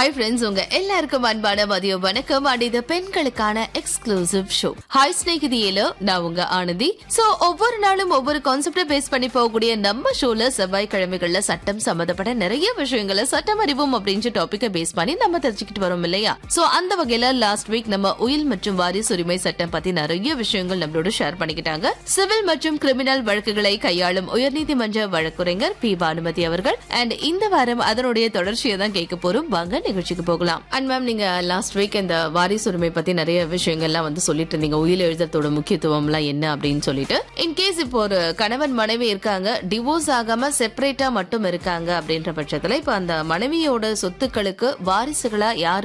hi friends உங்க எல்லாருக்கும் அன்பான மதிய வணக்கம் அண்ட் இது பெண்களுக்கான எக்ஸ்க்ளூசிவ் ஷோ ஹாய் ஸ்நேகிதியில நான் உங்க ஆனந்தி சோ ஒவ்வொரு நாளும் ஒவ்வொரு கான்செப்ட பேஸ் பண்ணி போகக்கூடிய நம்ம ஷோல செவ்வாய்க்கிழமைகள்ல சட்டம் சம்பந்தப்பட்ட நிறைய விஷயங்களை சட்டம் அறிவோம் அப்படின்ற டாபிக்கை பேஸ் பண்ணி நம்ம தெரிஞ்சுக்கிட்டு வரோம் இல்லையா சோ அந்த வகையில லாஸ்ட் வீக் நம்ம உயில் மற்றும் வாரிசு உரிமை சட்டம் பத்தி நிறைய விஷயங்கள் நம்மளோட ஷேர் பண்ணிக்கிட்டாங்க சிவில் மற்றும் கிரிமினல் வழக்குகளை கையாளும் உயர்நீதிமன்ற வழக்குரைஞர் பி பானுமதி அவர்கள் அண்ட் இந்த வாரம் அதனுடைய தொடர்ச்சியை தான் கேட்க போறோம் வாங்க நிகழ்ச்சிக்கு போகலாம் அண்ட் மேம் நீங்க லாஸ்ட் வீக் இந்த வாரிசு உரிமை பத்தி நிறைய விஷயங்கள்லாம் வந்து சொல்லிட்டு இருந்தீங்க உயிர் எழுதத்தோட முக்கியத்துவம் எல்லாம் என்ன அப்படின்னு சொல்லிட்டு இன்கேஸ் இப்போ ஒரு கணவன் மனைவி இருக்காங்க டிவோர்ஸ் ஆகாம செப்பரேட்டா மட்டும் இருக்காங்க அப்படின்ற பட்சத்துல இப்ப அந்த மனைவியோட சொத்துக்களுக்கு வாரிசுகளா யார்